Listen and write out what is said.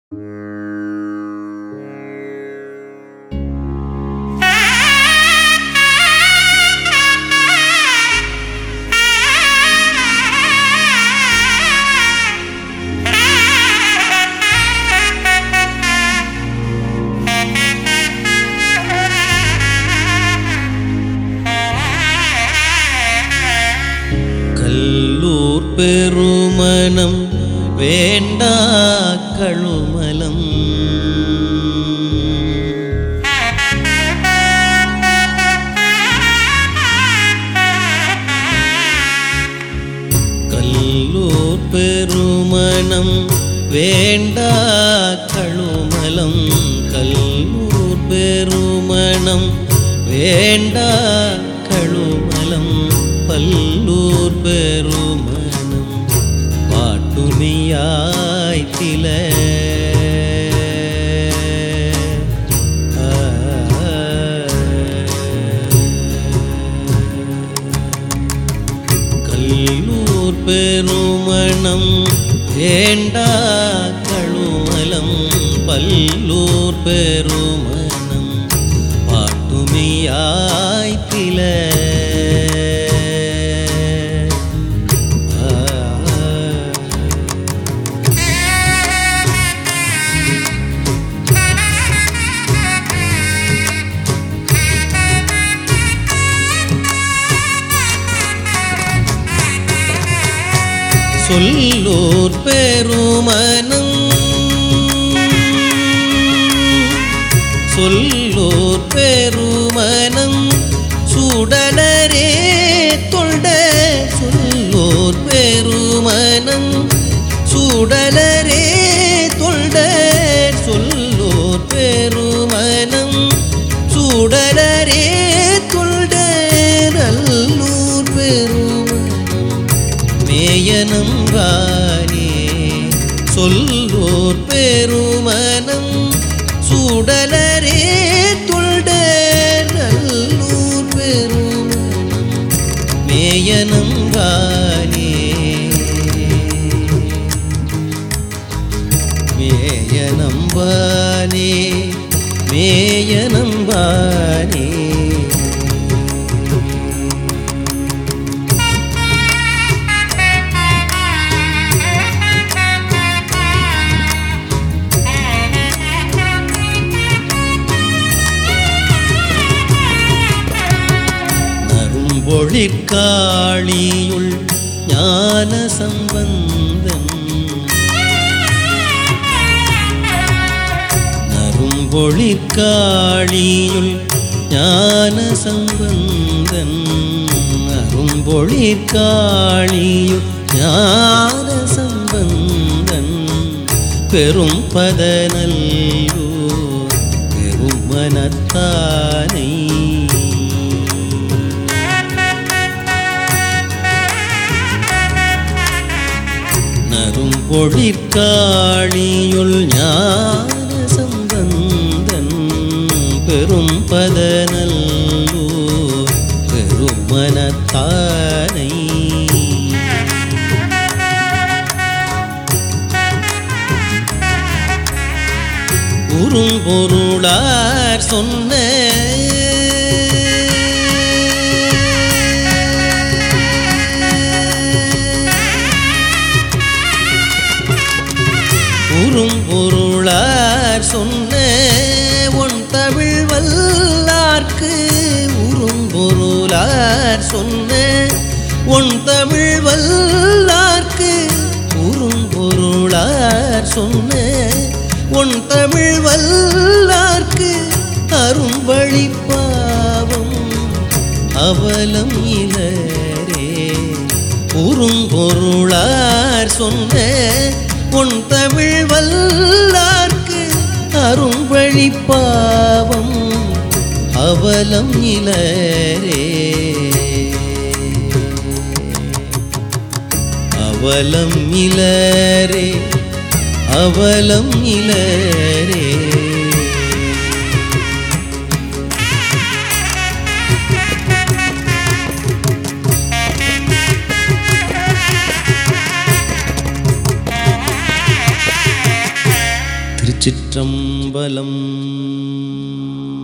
கல்லூர் பெருமனம் வேண்டா கழுமலம் கல்லூர் பெருமனம் வேண்டா கழுமலம் கல்லூர் பெருமணம் வேண்டா கழுமலம் பல்லூர் பெருமணம் பாட்டுனியாய் தில கல்லூர் பெருமணம் வேண்டா கழுமலம் பல்லூர் பெருமணம் பாட்டுமியாய் தில சொல்லூர் பெருமனம் சொல்லூர் பெருமனம் சுடலரே தொண்ட சொல்லூர் பெருமனம் சுடலரே தொண்ட சொல்லூர் பெருமனம் சுடலரே தொண்ட நல்லூர் பெருமனம் மேயனம் வானே சொல்லோர் பெருமனம் சுடலரே துள்டர் நல்லூர் பெருமனம் மேயனம் வானே மேயனம் வானே மேயனம் வானே நரும்பொழிற்காளியுள் ஞான சம்பந்தன் நரும்பொழிற்காளியுள் ஞான சம்பந்தன் நரும்பொழிற்காளியுள் ஞான சம்பந்தன் பெரும் பதநல்லூர் பெரும் மனத்தானை நரும் பொழிற்காளியுள் ஞான சம்பந்தன் பெரும் பதநல்லூர் பெருமனத்தானை உறும்பொருளார் சொன்ன உறும்பொருளார் சொன்ன உன் தமிழ் வல்லார்க்கு உறும்பொருளார் சொன்ன உன் தமிழ் வல்லார்க்கு உறும்பொருளார் சொன்ன உன் தமிழ் வல்லார்க்கு அரும்பழி பாவம் அவலம் இலரே உறும்பொருளார் சொன்ன உன் தமிழ் வல்லார்க்கு அரும்பழி பாவம் அவலம் இலரே அவலம் இலரே அவலம் இலரே திருச்சிற்றம்பலம்